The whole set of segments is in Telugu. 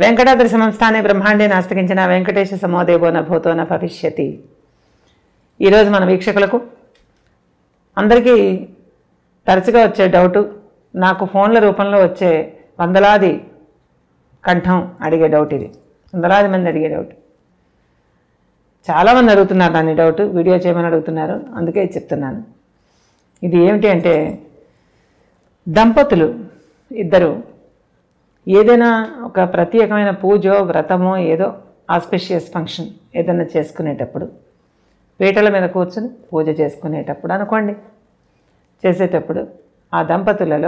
వెంకటాద్రి సంస్థానే బ్రహ్మాండే నాస్తికించిన వెంకటేశ సమోదేవో న భూతో న భవిష్యతి ఈరోజు మన వీక్షకులకు అందరికీ తరచుగా వచ్చే డౌటు నాకు ఫోన్ల రూపంలో వచ్చే వందలాది కంఠం అడిగే డౌట్ ఇది వందలాది మంది అడిగే డౌట్ చాలామంది అడుగుతున్నారు దాన్ని డౌట్ వీడియో చేయమని అడుగుతున్నారు అందుకే ఇది చెప్తున్నాను ఇది ఏమిటి అంటే దంపతులు ఇద్దరు ఏదైనా ఒక ప్రత్యేకమైన పూజో వ్రతమో ఏదో ఆస్పెషియస్ ఫంక్షన్ ఏదైనా చేసుకునేటప్పుడు పీటల మీద కూర్చుని పూజ చేసుకునేటప్పుడు అనుకోండి చేసేటప్పుడు ఆ దంపతులలో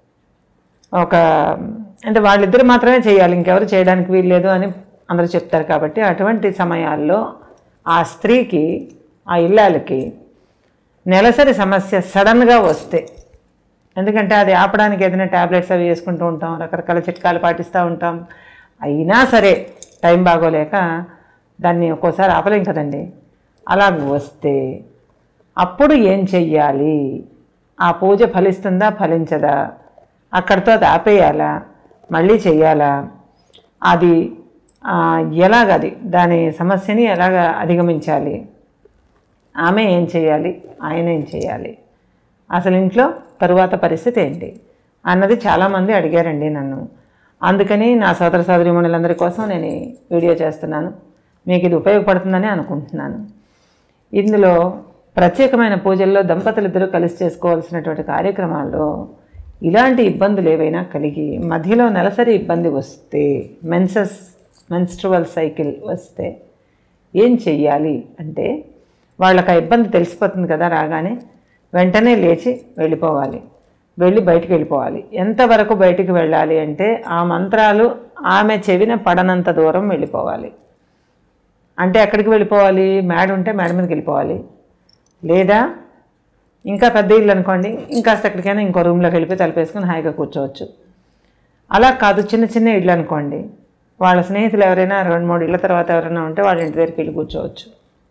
ఒక అంటే వాళ్ళిద్దరు మాత్రమే చేయాలి ఇంకెవరు చేయడానికి వీల్లేదు అని అందరూ చెప్తారు కాబట్టి అటువంటి సమయాల్లో ఆ స్త్రీకి ఆ ఇల్లాలకి నెలసరి సమస్య సడన్గా వస్తే ఎందుకంటే అది ఆపడానికి ఏదైనా ట్యాబ్లెట్స్ అవి వేసుకుంటూ ఉంటాం రకరకాల చిట్కాలు పాటిస్తూ ఉంటాం అయినా సరే టైం బాగోలేక దాన్ని ఒక్కోసారి ఆపలేం కదండి అలా వస్తే అప్పుడు ఏం చెయ్యాలి ఆ పూజ ఫలిస్తుందా ఫలించదా అక్కడితో అది ఆపేయాలా మళ్ళీ చెయ్యాలా అది ఆ, ఎలాగది దాని సమస్యని ఎలాగ అధిగమించాలి ఆమె ఏం చేయాలి ఆయన ఏం చేయాలి అసలు ఇంట్లో తరువాత పరిస్థితి ఏంటి అన్నది చాలామంది అడిగారండి నన్ను అందుకని నా సోదర సోదరిమణులందరి కోసం నేను ఈ వీడియో చేస్తున్నాను మీకు ఇది ఉపయోగపడుతుందని అనుకుంటున్నాను ఇందులో ప్రత్యేకమైన పూజల్లో దంపతులిద్దరూ కలిసి చేసుకోవాల్సినటువంటి కార్యక్రమాల్లో ఇలాంటి ఇబ్బందులు ఏవైనా కలిగి మధ్యలో నెలసరి ఇబ్బంది వస్తే మెన్సస్ మెన్స్ట్రువల్ సైకిల్ వస్తే ఏం చెయ్యాలి అంటే వాళ్ళకి ఆ ఇబ్బంది తెలిసిపోతుంది కదా రాగానే వెంటనే లేచి వెళ్ళిపోవాలి వెళ్ళి బయటికి వెళ్ళిపోవాలి ఎంతవరకు బయటికి వెళ్ళాలి అంటే ఆ మంత్రాలు ఆమె చెవిన పడనంత దూరం వెళ్ళిపోవాలి అంటే ఎక్కడికి వెళ్ళిపోవాలి మేడ ఉంటే మేడ మీదకి వెళ్ళిపోవాలి లేదా ఇంకా పెద్ద ఇల్లు అనుకోండి ఇంకాస్త ఎక్కడికైనా ఇంకో రూమ్లోకి వెళ్ళిపోయి తలుపేసుకొని హాయిగా కూర్చోవచ్చు అలా కాదు చిన్న చిన్న ఇళ్ళు అనుకోండి వాళ్ళ స్నేహితులు ఎవరైనా రెండు మూడు ఇళ్ళ తర్వాత ఎవరైనా ఉంటే వాళ్ళ ఇంటి దగ్గరికి వెళ్ళి కూర్చోవచ్చు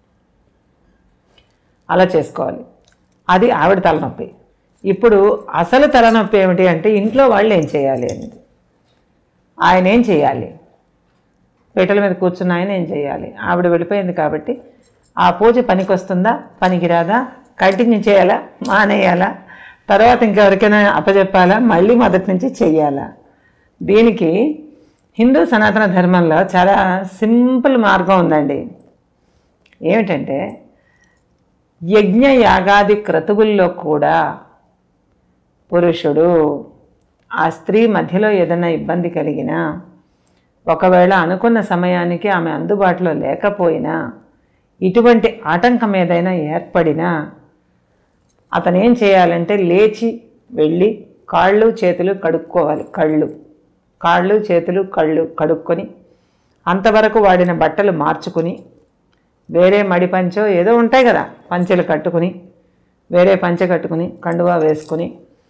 అలా చేసుకోవాలి అది ఆవిడ తలనొప్పి ఇప్పుడు అసలు తలనొప్పి ఏమిటి అంటే ఇంట్లో వాళ్ళు ఏం చేయాలి అనేది ఆయన ఏం చేయాలి పీటల మీద కూర్చున్న ఆయన ఏం చేయాలి ఆవిడ వెళ్ళిపోయింది కాబట్టి ఆ పూజ పనికొస్తుందా పనికిరాదా కంటిన్యూ చేయాలా మానేయాలా తర్వాత ఇంకెవరికైనా అప్పచెప్పాలా మళ్ళీ మొదటి నుంచి చెయ్యాలా దీనికి హిందూ సనాతన ధర్మంలో చాలా సింపుల్ మార్గం ఉందండి ఏమిటంటే యజ్ఞ యాగాది క్రతువుల్లో కూడా పురుషుడు ఆ స్త్రీ మధ్యలో ఏదైనా ఇబ్బంది కలిగినా ఒకవేళ అనుకున్న సమయానికి ఆమె అందుబాటులో లేకపోయినా ఇటువంటి ఆటంకం ఏదైనా ఏర్పడినా అతను ఏం చేయాలంటే లేచి వెళ్ళి కాళ్ళు చేతులు కడుక్కోవాలి కళ్ళు కాళ్ళు చేతులు కళ్ళు కడుక్కొని అంతవరకు వాడిన బట్టలు మార్చుకుని వేరే మడి పంచో ఏదో ఉంటాయి కదా పంచెలు కట్టుకుని వేరే పంచె కట్టుకుని కండువా వేసుకుని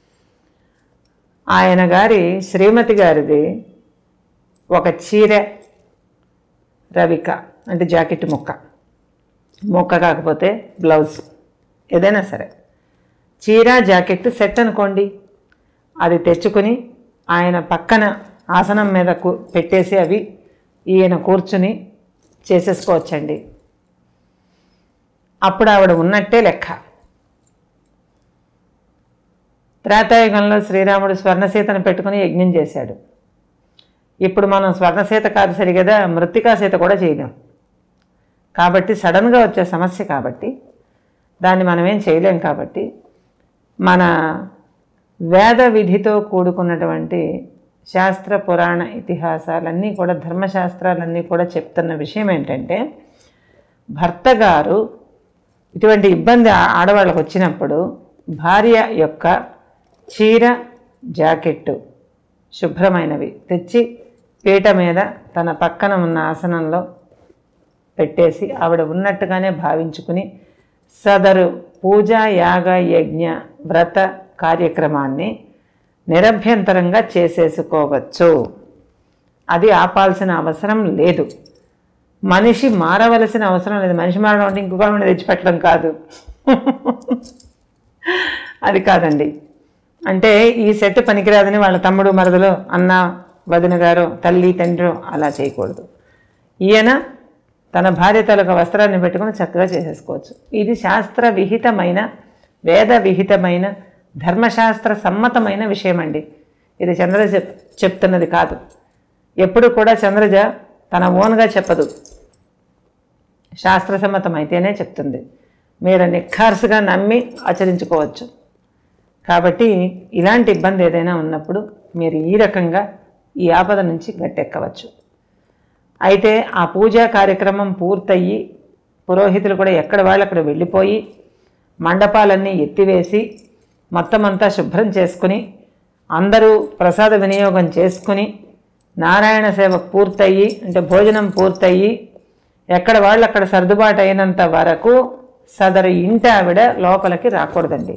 ఆయన గారి శ్రీమతి గారిది ఒక చీర రవిక అంటే జాకెట్ ముక్క ముక్క కాకపోతే బ్లౌజ్ ఏదైనా సరే చీర జాకెట్ సెట్ అనుకోండి అది తెచ్చుకుని ఆయన పక్కన ఆసనం మీద కూ- పెట్టేసి అవి ఈయన కూర్చుని చేసేసుకోవచ్చండి అప్పుడు ఆవిడ ఉన్నట్టే లెక్క త్రేతాయుగంలో శ్రీరాముడు స్వర్ణసీతను పెట్టుకుని యజ్ఞం చేశాడు ఇప్పుడు మనం స్వర్ణసీత కాదు సరిగదా మృత్తికా సీత కూడా చేయలేం కాబట్టి సడన్గా వచ్చే సమస్య కాబట్టి దాన్ని మనం ఏం చేయలేం కాబట్టి మన వేద విధితో కూడుకున్నటువంటి శాస్త్ర పురాణ ఇతిహాసాలన్నీ కూడా ధర్మశాస్త్రాలన్నీ కూడా చెప్తున్న విషయం ఏంటంటే భర్త గారు ఇటువంటి ఇబ్బంది ఆ- ఆడవాళ్ళకు వచ్చినప్పుడు భార్య యొక్క చీర జాకెట్టు శుభ్రమైనవి తెచ్చి పీట మీద తన పక్కన ఉన్న ఆసనంలో పెట్టేసి ఆవిడ ఉన్నట్టుగానే భావించుకుని సదరు పూజ యాగ యజ్ఞ వ్రత కార్యక్రమాన్ని నిరభ్యంతరంగా చేసేసుకోవచ్చు అది ఆపాల్సిన అవసరం లేదు మనిషి మారవలసిన అవసరం లేదు మనిషి మారడం అంటే ఇంకొక ఆవిడ తెచ్చిపెట్టడం కాదు అది కాదండి అంటే ఈ సెట్ పనికిరాదని వాళ్ళ తమ్ముడు మరదలు అన్న వదిన గారు తల్లి తండ్రి అలా చేయకూడదు ఈయన తన భార్య తాలూకా వస్త్రాన్ని పెట్టుకుని చక్కగా చేసేసుకోవచ్చు ఇది శాస్త్ర విహితమైన వేద విహితమైన ధర్మశాస్త్ర సమ్మతమైన విషయం అండి ఇది చంద్రజ చెప్- చెప్తున్నది కాదు ఎప్పుడు కూడా చంద్రజ తన ఓన్గా చెప్పదు శాస్త్రసమ్మతం అయితేనే చెప్తుంది మీరు నిఖార్సుగా నమ్మి ఆచరించుకోవచ్చు కాబట్టి ఇలాంటి ఇబ్బంది ఏదైనా ఉన్నప్పుడు మీరు ఈ రకంగా ఈ ఆపద నుంచి గట్టెక్కవచ్చు అయితే ఆ పూజా కార్యక్రమం పూర్తయ్యి పురోహితులు కూడా ఎక్కడ వాళ్ళు అక్కడ వెళ్ళిపోయి మండపాలన్నీ ఎత్తివేసి మొత్తం అంతా శుభ్రం చేసుకుని అందరూ ప్రసాద వినియోగం చేసుకుని నారాయణ సేవ పూర్తయ్యి అంటే భోజనం పూర్తయ్యి ఎక్కడ వాళ్ళు అక్కడ సర్దుబాటు అయినంత వరకు సదరు ఇంటి ఆవిడ లోపలికి రాకూడదండి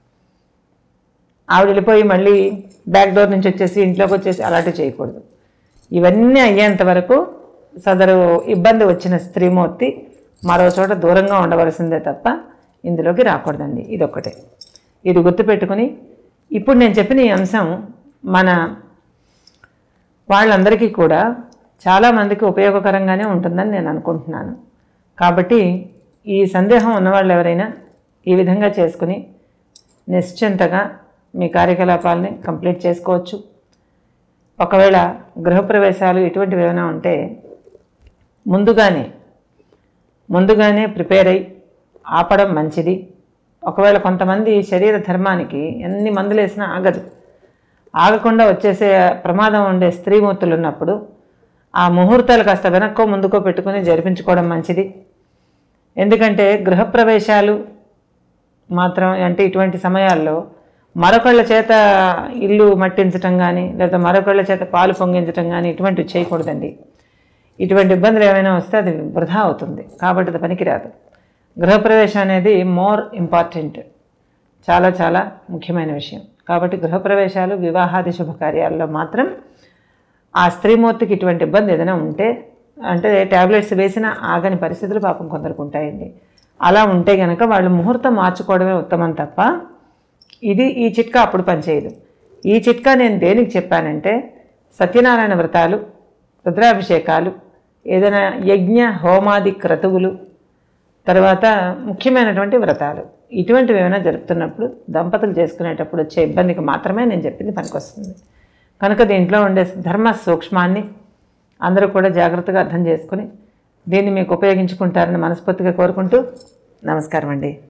ఆవిడ వెళ్ళిపోయి మళ్ళీ బ్యాక్ డోర్ నుంచి వచ్చేసి ఇంట్లోకి వచ్చేసి అలాంటివి చేయకూడదు ఇవన్నీ అయ్యేంత వరకు సదరు ఇబ్బంది వచ్చిన స్త్రీమూర్తి మరో చోట దూరంగా ఉండవలసిందే తప్ప ఇందులోకి రాకూడదండి ఇదొక్కటే ఇది గుర్తుపెట్టుకుని ఇప్పుడు నేను చెప్పిన ఈ అంశం మన వాళ్ళందరికీ కూడా చాలామందికి ఉపయోగకరంగానే ఉంటుందని నేను అనుకుంటున్నాను కాబట్టి ఈ సందేహం ఉన్నవాళ్ళు ఎవరైనా ఈ విధంగా చేసుకుని నిశ్చింతగా మీ కార్యకలాపాలని కంప్లీట్ చేసుకోవచ్చు ఒకవేళ గృహప్రవేశాలు ఇటువంటివి ఏమైనా ఉంటే ముందుగానే ముందుగానే ప్రిపేర్ అయి ఆపడం మంచిది ఒకవేళ కొంతమంది శరీర ధర్మానికి ఎన్ని మందులు వేసినా ఆగదు ఆగకుండా వచ్చేసే ప్రమాదం ఉండే స్త్రీమూర్తులు ఉన్నప్పుడు ఆ ముహూర్తాలు కాస్త వెనక్కో ముందుకో పెట్టుకుని జరిపించుకోవడం మంచిది ఎందుకంటే గృహప్రవేశాలు మాత్రం అంటే ఇటువంటి సమయాల్లో మరొకళ్ళ చేత ఇల్లు మట్టించటం కానీ లేదా మరొకళ్ళ చేత పాలు పొంగించటం కానీ ఇటువంటివి చేయకూడదండి ఇటువంటి ఇబ్బందులు ఏమైనా వస్తే అది వృధా అవుతుంది కాబట్టి అది పనికిరాదు గృహప్రవేశం అనేది మోర్ ఇంపార్టెంట్ చాలా చాలా ముఖ్యమైన విషయం కాబట్టి గృహప్రవేశాలు వివాహాది శుభకార్యాల్లో మాత్రం ఆ స్త్రీమూర్తికి ఇటువంటి ఇబ్బంది ఏదైనా ఉంటే అంటే ట్యాబ్లెట్స్ వేసినా ఆగని పరిస్థితులు పాపం కొందరికి ఉంటాయండి అలా ఉంటే కనుక వాళ్ళు ముహూర్తం మార్చుకోవడమే ఉత్తమం తప్ప ఇది ఈ చిట్కా అప్పుడు పనిచేయదు ఈ చిట్కా నేను దేనికి చెప్పానంటే సత్యనారాయణ వ్రతాలు రుద్రాభిషేకాలు ఏదైనా యజ్ఞ హోమాది క్రతువులు తర్వాత ముఖ్యమైనటువంటి వ్రతాలు ఇటువంటివి ఏమైనా జరుపుతున్నప్పుడు దంపతులు చేసుకునేటప్పుడు వచ్చే ఇబ్బందికి మాత్రమే నేను చెప్పింది పనికొస్తుంది కనుక దీంట్లో ఉండే ధర్మ సూక్ష్మాన్ని అందరూ కూడా జాగ్రత్తగా అర్థం చేసుకుని దీన్ని మీకు ఉపయోగించుకుంటారని మనస్ఫూర్తిగా కోరుకుంటూ నమస్కారం అండి